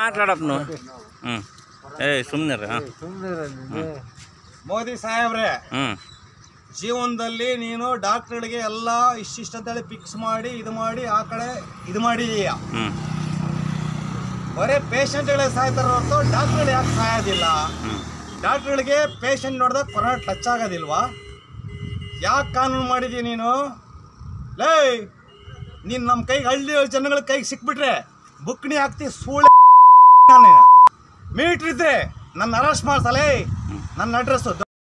ಮಾತಾಡಪ್ಪ ನೀವು ಹ್ಞೂ ಏ ಸುಮ್ಮನೆ ಹಾಂ ಮೋದಿ ಸಾಹೇಬ್ರೆ ಹ್ಞೂ ಜೀವನದಲ್ಲಿ ನೀನು ಡಾಕ್ಟರ್ಗಳಿಗೆ ಎಲ್ಲ ಇಷ್ಟಿಷ್ಟ ಅಂತೇಳಿ ಫಿಕ್ಸ್ ಮಾಡಿ ಇದು ಮಾಡಿ ಆ ಕಡೆ ಇದು ಮಾಡಿದೀಯ ಹ್ಞೂ ಬರೀ ಪೇಷಂಟ್ಗಳಿಗೆ ಸಾಯ್ತಾರ ಹೊರತು ಡಾಕ್ಟರ್ಗಳು ಯಾಕೆ ಸಾಯೋದಿಲ್ಲ ಹ್ಞೂ ಡಾಕ್ಟರ್ಗಳಿಗೆ ಪೇಷಂಟ್ ನೋಡಿದಾಗ ಕೊರೋನಾ ಟಚ್ ಆಗೋದಿಲ್ವಾ ಯಾಕೆ ಕಾನೂನು ಮಾಡಿದೀಯ ನೀನು ಲೇ ನೀನು ನಮ್ಮ ಕೈಗೆ ಹಳ್ಳಿ ಜನಗಳ ಕೈಗೆ ಸಿಕ್ಬಿಟ್ರೆ ಬುಕ್ಣಿ ಹಾಕ್ತಿ ಸೂಳೆ ಮೀಟ್ರ್ ಇದ್ರೆ ನನ್ನ ಅರೆಸ್ಟ್ ಮಾಡ್ಸಲೇ ನನ್ನ ಅಡ್ರೆಸ್ಸು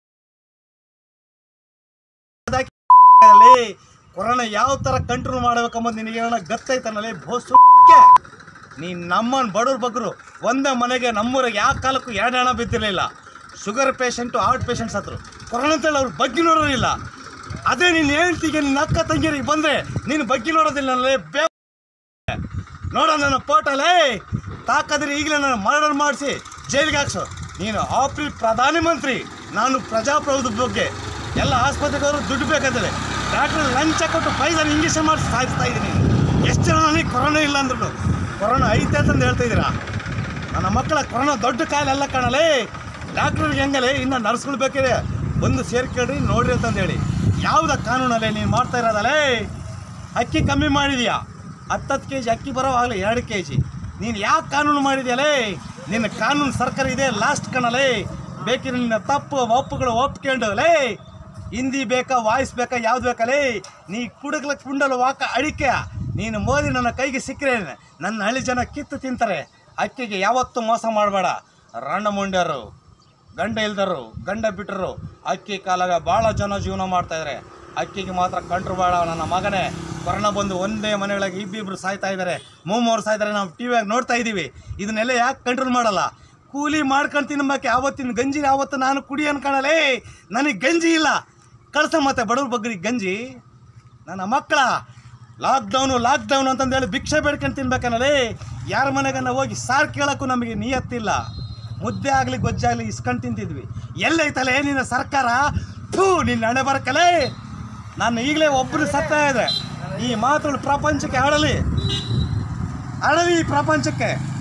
ಕೊರೋನಾ ಯಾವ ಥರ ಕಂಟ್ರೋಲ್ ಮಾಡ್ಬೇಕಂಬುದು ನಿನಗೆ ಏನೋ ಗೊತ್ತೈತನಲ್ಲಿ ಬೋಸು ನೀನು ನಮ್ಮನ್ನು ಬಡವ್ರ ಬಗ್ರು ಒಂದೇ ಮನೆಗೆ ನಮ್ಮೂರಿಗೆ ಯಾವ ಕಾಲಕ್ಕೂ ಎರಡು ಹಣ ಬಿದ್ದಿರಲಿಲ್ಲ ಶುಗರ್ ಪೇಷಂಟು ಹಾರ್ಟ್ ಪೇಷಂಟ್ಸ್ ಹತ್ರ ಕೊರೋನಾ ಅಂತೇಳಿ ಅವ್ರು ಬಗ್ಗೆ ನೋಡೋರಿಲ್ಲ ಅದೇ ನೀನು ಹೇಳ್ತಿಗೆ ನಿನ್ನ ಅಕ್ಕ ತಂಗಿಯರಿಗೆ ಬಂದರೆ ನೀನು ಬಗ್ಗೆ ನೋಡೋದಿಲ್ಲ ಅಲ್ಲೇ ಬೇ ನೋಡ ನನ್ನ ಪೋಟಲೇ ತಾಕದ್ರೆ ಈಗಲೇ ನಾನು ಮರ್ಡರ್ ಮಾಡಿಸಿ ಜೈಲಿಗೆ ಹಾಕ್ಸು ನೀನು ಆಪ್ರಿ ಪ್ರಧಾನಮಂತ್ರಿ ನಾನು ಪ್ರಜಾಪ್ರಭುತ್ವ ಬಗ್ಗೆ ಎಲ್ಲ ಆಸ್ಪತ್ರೆಗೆ ಹೋದ್ರು ದುಡ್ಡು ಬೇಕಾದ್ರೆ ಡಾಕ್ಟರ್ ಲಂಚ ಕೊಟ್ಟು ಪೈಸಾ ಇಂಜೆಕ್ಷನ್ ಮಾಡಿ ಸಾಯಿಸ್ತಾ ಇದ್ದೀನಿ ಎಷ್ಟು ಜನ ನನಗೆ ಕೊರೋನಾ ಇಲ್ಲ ಅಂದ್ಬಿಟ್ಟು ಕೊರೋನಾ ಐತೆ ಅಂತಂದು ಹೇಳ್ತಾ ಇದ್ದೀರಾ ನನ್ನ ಮಕ್ಕಳ ಕೊರೋನಾ ದೊಡ್ಡ ಕಾಯಿಲೆ ಎಲ್ಲ ಕಾಣಲೇ ಡಾಕ್ಟ್ರಿಗೆ ಹೆಂಗಲೇ ಇನ್ನು ನರ್ಸ್ಗಳು ಬೇಕಿದೆ ಬಂದು ಸೇರ್ಕೊಳ್ರಿ ನೋಡ್ರಿ ಅಂತಂದು ಹೇಳಿ ಯಾವುದ ಕಾನೂನಲ್ಲೇ ನೀನು ಮಾಡ್ತಾ ಇರೋದಲ್ಲೇ ಅಕ್ಕಿ ಕಮ್ಮಿ ಮಾಡಿದ್ಯಾ ಹತ್ತತ್ತು ಕೆ ಜಿ ಅಕ್ಕಿ ಬರೋವಾಗಲೇ ಎರಡು ಕೆ ಜಿ ನೀನು ಯಾಕೆ ಕಾನೂನು ಮಾಡಿದ್ಯಲೇ ನಿನ್ನ ಕಾನೂನು ಸರ್ಕಾರ ಇದೆ ಲಾಸ್ಟ್ ಕಣಲೇ ಬೇಕಿದ್ರೆ ನಿನ್ನ ತಪ್ಪು ಒಪ್ಪುಗಳು ಒಪ್ಕೊಂಡು ಲೇ ಹಿಂದಿ ಬೇಕಾ ವಾಯ್ಸ್ ಬೇಕಾ ಯಾವ್ದು ಬೇಕಲೇ ನೀ ಕುಡುಗ್ಲ ಕುಂಡಲು ವಾಕ ಅಡಿಕೆ ನೀನು ಮೋದಿ ನನ್ನ ಕೈಗೆ ಸಿಕ್ಕರೆ ನನ್ನ ಹಳ್ಳಿ ಜನ ಕಿತ್ತು ತಿಂತಾರೆ ಅಕ್ಕಿಗೆ ಯಾವತ್ತೂ ಮೋಸ ಮಾಡಬೇಡ ರಣ್ಣ ಮುಂಡ್ಯರು ಗಂಡ ಇಲ್ದರು ಗಂಡ ಬಿಟ್ಟರು ಅಕ್ಕಿ ಕಾಲಾಗ ಭಾಳ ಜನ ಜೀವನ ಮಾಡ್ತಾ ಇದ್ದಾರೆ ಅಕ್ಕಿಗೆ ಮಾತ್ರ ಕಂಟ್ರು ಬೇಡ ನನ್ನ ಮಗನೇ ಕೊರೋನಾ ಬಂದು ಒಂದೇ ಮನೆಗಳಿಗೆ ಇಬ್ಬಿಬ್ರು ಸಾಯ್ತಾ ಇದ್ದಾರೆ ಮೂವರು ಸಾಯ್ತಾರೆ ನಾವು ಟಿ ವಿಯಾಗ ನೋಡ್ತಾ ಇದ್ದೀವಿ ಇದನ್ನೆಲ್ಲ ಯಾಕೆ ಕಂಟ್ರೋಲ್ ಮಾಡಲ್ಲ ಕೂಲಿ ಮಾಡ್ಕೊಂಡು ತಿನ್ಬೇಕು ಆವತ್ತಿನ ಗಂಜಿ ಆವತ್ತು ನಾನು ಕುಡಿ ಅನ್ಕೊಳಲೇ ನನಗೆ ಗಂಜಿ ಇಲ್ಲ ಕಳ್ಸ ಮತ್ತೆ ಬಡವ್ರ ಬಗ್ಗರಿಗೆ ಗಂಜಿ ನನ್ನ ಮಕ್ಕಳ ಲಾಕ್ಡೌನು ಲಾಕ್ಡೌನ್ ಅಂತಂದೇಳಿ ಭಿಕ್ಷೆ ಬೇಡ್ಕೊಂಡು ತಿನ್ಬೇಕನ್ನಲೇ ಯಾರ ಮನೆಗನ್ನ ಹೋಗಿ ಸಾರ್ ಕೇಳೋಕ್ಕೂ ನಮಗೆ ನಿಯತ್ತಿಲ್ಲ ಮುದ್ದೆ ಆಗಲಿ ಗೊಜ್ಜಾಗಲಿ ಇಸ್ಕೊಂಡು ತಿಂತಿದ್ವಿ ಎಲ್ಲೈತಲೇ ನಿನ್ನ ಸರ್ಕಾರ ಥೂ ನಿನ್ನ ಹಣೆ ಬರಕಲೇ ನಾನು ಈಗಲೇ ಒಬ್ಬರು ಸತ್ತ ಇದೆ ಈ ಮಾತುಗಳು ಪ್ರಪಂಚಕ್ಕೆ ಆಡಲಿ ಆಡಲಿ ಈ ಪ್ರಪಂಚಕ್ಕೆ